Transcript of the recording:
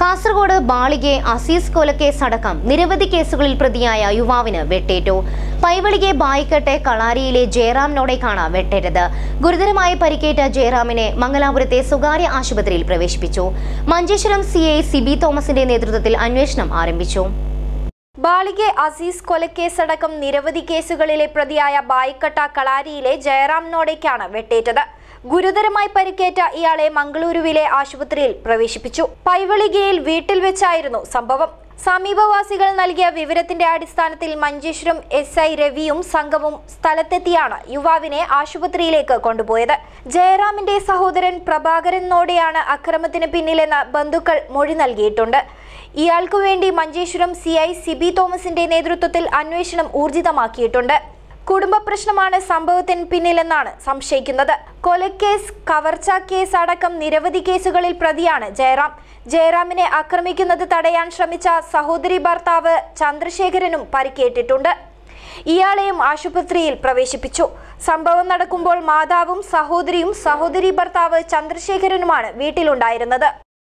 കാസർഗോഡ് ബാളികെ അസീസ് കൊലക്കേസ് അടക്കം നിരവധി കേസുകളിൽ പ്രതിയായ യുവാവിന് വെട്ടേറ്റു പൈവളികെ ബായിക്കട്ടെ കളാരിയിലെ ജയറാമിനോടേക്കാണ് വെട്ടേറ്റത് ഗുരുതരമായി പരിക്കേറ്റ ജയറാമിനെ മംഗലാപുരത്തെ സ്വകാര്യ ആശുപത്രിയിൽ പ്രവേശിപ്പിച്ചു മഞ്ചേശ്വരം സി ഐ സിബി തോമസിന്റെ നേതൃത്വത്തിൽ അന്വേഷണം ആരംഭിച്ചു ബാളികെ അസീസ് കൊലക്കേസടക്കം നിരവധി കേസുകളിലെ പ്രതിയായ ബായിക്കട്ട കളാരിയിലെ ജയറാമിനോടേക്കാണ് വെട്ടേറ്റത് ഗുരുതരമായി പരിക്കേറ്റ ഇയാളെ മംഗളൂരുവിലെ ആശുപത്രിയിൽ പ്രവേശിപ്പിച്ചു പൈവളികയിൽ വീട്ടിൽ വെച്ചായിരുന്നു സംഭവം സമീപവാസികൾ നൽകിയ വിവരത്തിന്റെ അടിസ്ഥാനത്തിൽ മഞ്ചേശ്വരം എസ് ഐ രവിയും സംഘവും സ്ഥലത്തെത്തിയാണ് യുവാവിനെ ആശുപത്രിയിലേക്ക് കൊണ്ടുപോയത് ജയറാമിന്റെ സഹോദരൻ പ്രഭാകരനോടെയാണ് അക്രമത്തിന് പിന്നിലെന്ന് ബന്ധുക്കൾ മൊഴി നൽകിയിട്ടുണ്ട് ഇയാൾക്കു വേണ്ടി മഞ്ചേശ്വരം സി ഐ സിബി തോമസിന്റെ നേതൃത്വത്തിൽ അന്വേഷണം ഊർജിതമാക്കിയിട്ടുണ്ട് കുടുംബ പ്രശ്നമാണ് സംഭവത്തിന് പിന്നിലെന്നാണ് സംശയിക്കുന്നത് കൊലക്കേസ് കവർച്ച കേസ് അടക്കം നിരവധി കേസുകളിൽ പ്രതിയാണ് ജയറാം ജയറാമിനെ ആക്രമിക്കുന്നത് തടയാൻ ശ്രമിച്ച സഹോദരി ഭർത്താവ് ചന്ദ്രശേഖരനും പരിക്കേറ്റിട്ടുണ്ട് ഇയാളെയും ആശുപത്രിയിൽ പ്രവേശിപ്പിച്ചു സംഭവം നടക്കുമ്പോൾ മാതാവും സഹോദരിയും സഹോദരി ഭർത്താവ് ചന്ദ്രശേഖരനുമാണ് വീട്ടിലുണ്ടായിരുന്നത്